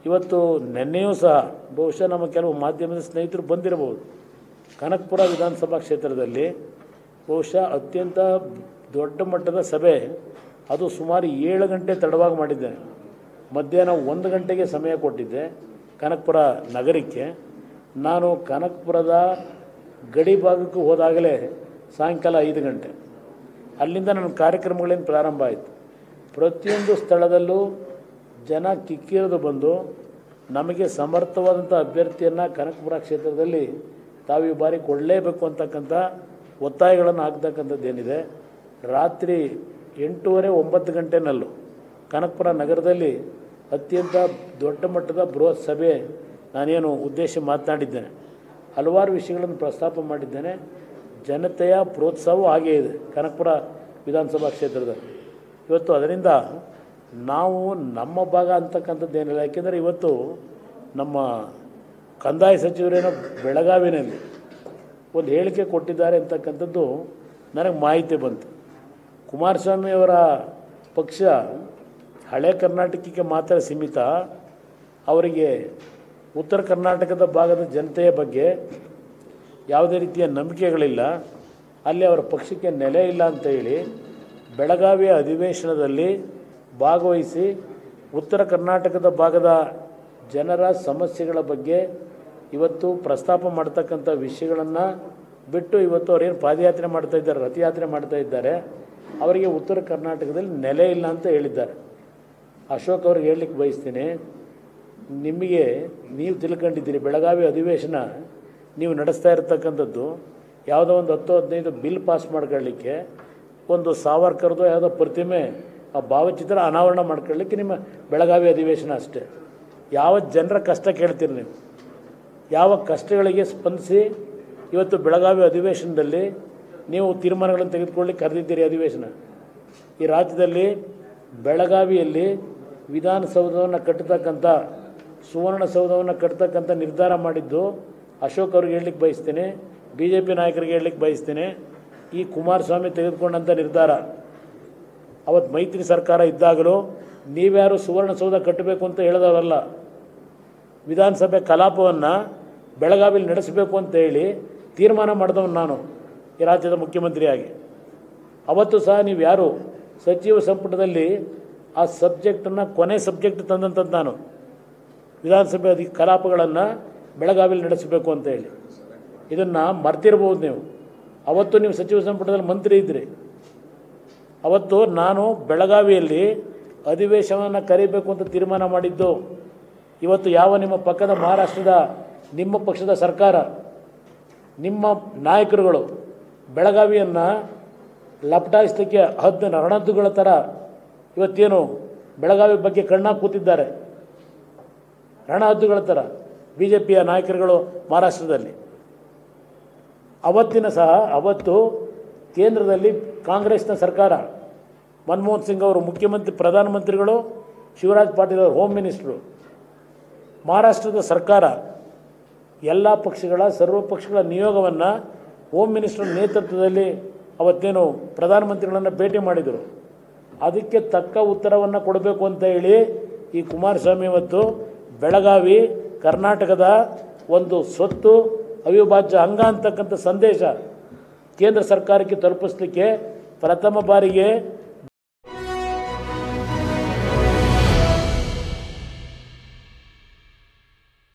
ಇವತ್ತು ನಿನ್ನೆಯೂ ಸಹ ಬಹುಶಃ ನಮ್ಮ ಕೆಲವು ಮಾಧ್ಯಮದ ಸ್ನೇಹಿತರು ಬಂದಿರಬಹುದು ಕನಕಪುರ ವಿಧಾನಸಭಾ ಕ್ಷೇತ್ರದಲ್ಲಿ ಬಹುಶಃ ಅತ್ಯಂತ ದೊಡ್ಡ ಮಟ್ಟದ ಸಭೆ ಅದು ಸುಮಾರು ಏಳು ಗಂಟೆ ತಡವಾಗಿ ಮಾಡಿದ್ದೇನೆ ಮಧ್ಯಾಹ್ನ ಒಂದು ಗಂಟೆಗೆ ಸಮಯ ಕೊಟ್ಟಿದ್ದೆ ಕನಕಪುರ ನಗರಕ್ಕೆ ನಾನು ಕನಕಪುರದ ಗಡಿ ಭಾಗಕ್ಕೆ ಹೋದಾಗಲೇ ಸಾಯಂಕಾಲ ಐದು ಗಂಟೆ ಅಲ್ಲಿಂದ ನನ್ನ ಕಾರ್ಯಕ್ರಮಗಳೇನು ಪ್ರಾರಂಭ ಆಯಿತು ಪ್ರತಿಯೊಂದು ಸ್ಥಳದಲ್ಲೂ ಜನ ಕಿಕ್ಕಿರಿದು ಬಂದು ನಮಗೆ ಸಮರ್ಥವಾದಂಥ ಅಭ್ಯರ್ಥಿಯನ್ನು ಕನಕಪುರ ಕ್ಷೇತ್ರದಲ್ಲಿ ತಾವು ಈ ಬಾರಿ ಕೊಡಲೇಬೇಕು ಅಂತಕ್ಕಂಥ ಒತ್ತಾಯಗಳನ್ನು ಹಾಕ್ತಕ್ಕಂಥದ್ದೇನಿದೆ ರಾತ್ರಿ ಎಂಟೂವರೆ ಒಂಬತ್ತು ಗಂಟೆನಲ್ಲೂ ಕನಕಪುರ ನಗರದಲ್ಲಿ ಅತ್ಯಂತ ದೊಡ್ಡ ಮಟ್ಟದ ಬೃಹತ್ ಸಭೆ ನಾನೇನು ಉದ್ದೇಶ ಮಾತನಾಡಿದ್ದೇನೆ ಹಲವಾರು ವಿಷಯಗಳನ್ನು ಪ್ರಸ್ತಾಪ ಮಾಡಿದ್ದೇನೆ ಜನತೆಯ ಪ್ರೋತ್ಸಾಹವೂ ಹಾಗೇ ಇದೆ ಕನಕಪುರ ವಿಧಾನಸಭಾ ಕ್ಷೇತ್ರದಲ್ಲಿ ಇವತ್ತು ಅದರಿಂದ ನಾವು ನಮ್ಮ ಭಾಗ ಅಂತಕ್ಕಂಥದ್ದೇನಿಲ್ಲ ಯಾಕೆಂದರೆ ಇವತ್ತು ನಮ್ಮ ಕಂದಾಯ ಸಚಿವರೇನೋ ಬೆಳಗಾವಿನಲ್ಲಿ ಒಂದು ಹೇಳಿಕೆ ಕೊಟ್ಟಿದ್ದಾರೆ ಅಂತಕ್ಕಂಥದ್ದು ನನಗೆ ಮಾಹಿತಿ ಬಂತು ಕುಮಾರಸ್ವಾಮಿಯವರ ಪಕ್ಷ ಹಳೆ ಕರ್ನಾಟಕಕ್ಕೆ ಮಾತ್ರ ಸೀಮಿತ ಅವರಿಗೆ ಉತ್ತರ ಕರ್ನಾಟಕದ ಭಾಗದ ಜನತೆಯ ಬಗ್ಗೆ ಯಾವುದೇ ರೀತಿಯ ನಂಬಿಕೆಗಳಿಲ್ಲ ಅಲ್ಲಿ ಅವರ ಪಕ್ಷಕ್ಕೆ ನೆಲೆ ಇಲ್ಲ ಅಂತ ಹೇಳಿ ಬೆಳಗಾವಿಯ ಅಧಿವೇಶನದಲ್ಲಿ ಭಾಗವಹಿಸಿ ಉತ್ತರ ಕರ್ನಾಟಕದ ಭಾಗದ ಜನರ ಸಮಸ್ಯೆಗಳ ಬಗ್ಗೆ ಇವತ್ತು ಪ್ರಸ್ತಾಪ ಮಾಡ್ತಕ್ಕಂಥ ವಿಷಯಗಳನ್ನು ಬಿಟ್ಟು ಇವತ್ತು ಅವರೇನು ಪಾದಯಾತ್ರೆ ಮಾಡ್ತಾ ಇದ್ದಾರೆ ರಥಯಾತ್ರೆ ಮಾಡ್ತಾ ಇದ್ದಾರೆ ಅವರಿಗೆ ಉತ್ತರ ಕರ್ನಾಟಕದಲ್ಲಿ ನೆಲೆ ಇಲ್ಲ ಅಂತ ಹೇಳಿದ್ದಾರೆ ಅಶೋಕ್ ಅವ್ರಿಗೆ ಹೇಳಲಿಕ್ಕೆ ಬಯಸ್ತೀನಿ ನಿಮಗೆ ನೀವು ತಿಳ್ಕೊಂಡಿದ್ದೀರಿ ಬೆಳಗಾವಿ ಅಧಿವೇಶನ ನೀವು ನಡೆಸ್ತಾ ಇರತಕ್ಕಂಥದ್ದು ಯಾವುದೋ ಒಂದು ಹತ್ತು ಹದಿನೈದು ಬಿಲ್ ಪಾಸ್ ಮಾಡ್ಕೊಳ್ಳಿಕ್ಕೆ ಒಂದು ಸಾವರ್ಕರ್ದು ಯಾವುದೋ ಪ್ರತಿಮೆ ಆ ಭಾವಚಿತ್ರ ಅನಾವರಣ ಮಾಡ್ಕೊಳ್ಳಿಕ್ಕೆ ನಿಮ್ಮ ಬೆಳಗಾವಿ ಅಧಿವೇಶನ ಅಷ್ಟೇ ಯಾವ ಜನರ ಕಷ್ಟ ಕೇಳ್ತೀರಿ ನೀವು ಯಾವ ಕಷ್ಟಗಳಿಗೆ ಸ್ಪಂದಿಸಿ ಇವತ್ತು ಬೆಳಗಾವಿ ಅಧಿವೇಶನದಲ್ಲಿ ನೀವು ತೀರ್ಮಾನಗಳನ್ನು ತೆಗೆದುಕೊಳ್ಳಿಕ್ಕೆ ಕರೆದಿದ್ದೀರಿ ಅಧಿವೇಶನ ಈ ರಾಜ್ಯದಲ್ಲಿ ಬೆಳಗಾವಿಯಲ್ಲಿ ವಿಧಾನಸೌಧವನ್ನು ಕಟ್ಟತಕ್ಕಂಥ ಸುವರ್ಣಸೌಧವನ್ನು ಕಟ್ಟತಕ್ಕಂಥ ನಿರ್ಧಾರ ಮಾಡಿದ್ದು ಅಶೋಕ್ ಅವ್ರಿಗೆ ಹೇಳಲಿಕ್ಕೆ ಬಯಸ್ತೀನಿ ಬಿ ಜೆ ಪಿ ನಾಯಕರಿಗೆ ಹೇಳಲಿಕ್ಕೆ ಬಯಸ್ತೀನಿ ಈ ಕುಮಾರಸ್ವಾಮಿ ತೆಗೆದುಕೊಂಡಂಥ ನಿರ್ಧಾರ ಅವತ್ತು ಮೈತ್ರಿ ಸರ್ಕಾರ ಇದ್ದಾಗಲೂ ನೀವ್ಯಾರು ಸುವರ್ಣಸೌಧ ಕಟ್ಟಬೇಕು ಅಂತ ಹೇಳಿದವರಲ್ಲ ವಿಧಾನಸಭೆ ಕಲಾಪವನ್ನು ಬೆಳಗಾವಿಲಿ ನಡೆಸಬೇಕು ಅಂತ ಹೇಳಿ ತೀರ್ಮಾನ ಮಾಡಿದವನು ನಾನು ಈ ರಾಜ್ಯದ ಮುಖ್ಯಮಂತ್ರಿಯಾಗಿ ಅವತ್ತು ಸಹ ನೀವು ಯಾರು ಸಚಿವ ಸಂಪುಟದಲ್ಲಿ ಆ ಸಬ್ಜೆಕ್ಟನ್ನು ಕೊನೆ ಸಬ್ಜೆಕ್ಟ್ ತಂದಂಥದ್ದು ನಾನು ವಿಧಾನಸಭೆ ಅಧಿ ಕಲಾಪಗಳನ್ನು ಬೆಳಗಾವಿಲಿ ನಡೆಸಬೇಕು ಅಂತ ಹೇಳಿ ಇದನ್ನು ಮರ್ತಿರ್ಬೋದು ನೀವು ಅವತ್ತು ನೀವು ಸಚಿವ ಸಂಪುಟದಲ್ಲಿ ಮಂತ್ರಿ ಇದ್ರಿ ಅವತ್ತು ನಾನು ಬೆಳಗಾವಿಯಲ್ಲಿ ಅಧಿವೇಶನವನ್ನು ಕರೀಬೇಕು ಅಂತ ತೀರ್ಮಾನ ಮಾಡಿದ್ದು ಇವತ್ತು ಯಾವ ನಿಮ್ಮ ಪಕ್ಕದ ಮಹಾರಾಷ್ಟ್ರದ ನಿಮ್ಮ ಪಕ್ಷದ ಸರ್ಕಾರ ನಿಮ್ಮ ನಾಯಕರುಗಳು ಬೆಳಗಾವಿಯನ್ನು ಲಪಟಾಯಿಸಲಿಕ್ಕೆ ಹದ್ದು ರಣಹದ್ದುಗಳ ಥರ ಇವತ್ತೇನು ಬೆಳಗಾವಿ ಬಗ್ಗೆ ಕಣ್ಣಾಗಿ ಕೂತಿದ್ದಾರೆ ರಣಹದ್ದುಗಳ ಥರ ಬಿ ಜೆ ಪಿಯ ನಾಯಕರುಗಳು ಮಹಾರಾಷ್ಟ್ರದಲ್ಲಿ ಅವತ್ತಿನ ಸಹ ಅವತ್ತು ಕೇಂದ್ರದಲ್ಲಿ ಕಾಂಗ್ರೆಸ್ನ ಸರ್ಕಾರ ಮನಮೋಹನ್ ಸಿಂಗ್ ಅವರು ಮುಖ್ಯಮಂತ್ರಿ ಪ್ರಧಾನಮಂತ್ರಿಗಳು ಶಿವರಾಜ್ ಪಾಟೀಲ್ ಅವರು ಹೋಮ್ ಮಿನಿಸ್ಟ್ರು ಮಹಾರಾಷ್ಟ್ರದ ಸರ್ಕಾರ ಎಲ್ಲ ಪಕ್ಷಗಳ ಸರ್ವ ಪಕ್ಷಗಳ ನಿಯೋಗವನ್ನು ಹೋಮ್ ಮಿನಿಸ್ಟರ್ ನೇತೃತ್ವದಲ್ಲಿ ಅವತ್ತೇನು ಪ್ರಧಾನಮಂತ್ರಿಗಳನ್ನು ಭೇಟಿ ಮಾಡಿದರು ಅದಕ್ಕೆ ತಕ್ಕ ಉತ್ತರವನ್ನು ಕೊಡಬೇಕು ಅಂತ ಹೇಳಿ ಈ ಕುಮಾರಸ್ವಾಮಿ ಇವತ್ತು ಬೆಳಗಾವಿ ಕರ್ನಾಟಕದ ಒಂದು ಸ್ವತ್ತು ಅವಿಭಾಜ್ಯ ಅಂಗ ಅಂತಕ್ಕಂಥ ಸಂದೇಶ ಕೇಂದ್ರ ಸರ್ಕಾರಕ್ಕೆ ತಲುಪಿಸಲಿಕ್ಕೆ ಪ್ರಥಮ ಬಾರಿಗೆ